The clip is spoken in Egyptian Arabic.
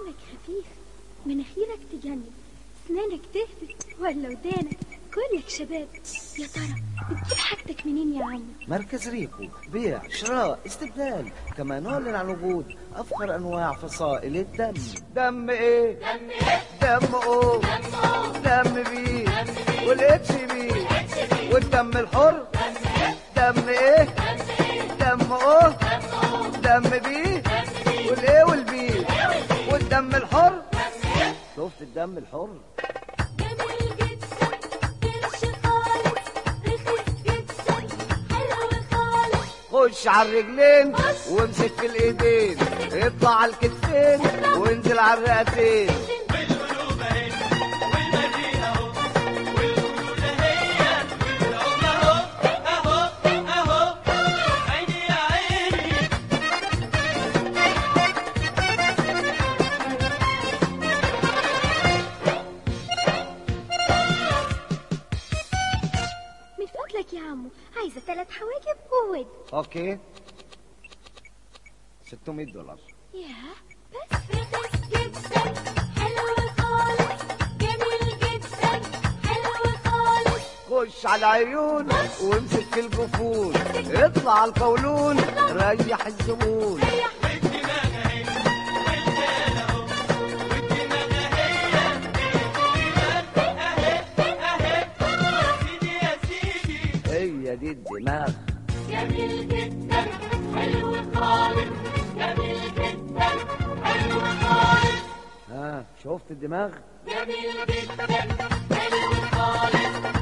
شعرك خفيف مناخيرك تجنن اسنانك تهبط ولا ودانك كلك شباب يا ترى بتجيب حاجتك منين يا عم مركز ريكو بيع شراء استبدال كما نعلن عن وجود افخر انواع فصائل الدم دم ايه دم ايه دم او دم بي والاتش بي والدم الحر دم ايه دم او دم بي والايه والبي والدم الحر شفت الدم الحر جميل جدا قرش خالص رخيص جدا حلو خالص خش على الرجلين وامسك في الايدين اطلع على الكتفين وانزل على الرئتين من فضلك يا عمو عايزة ثلاث حواجب وود اوكي 600 دولار ياه بس رخيص جدا حلو خالص جميل جدا حلو خالص خش على العيون وامسك في الجفون اطلع على القولون ريح الزبون هي دي الدماغ جميل جدا حلو خالص جميل جدا حلو خالص ها شفت الدماغ جميل جدا حلو خالص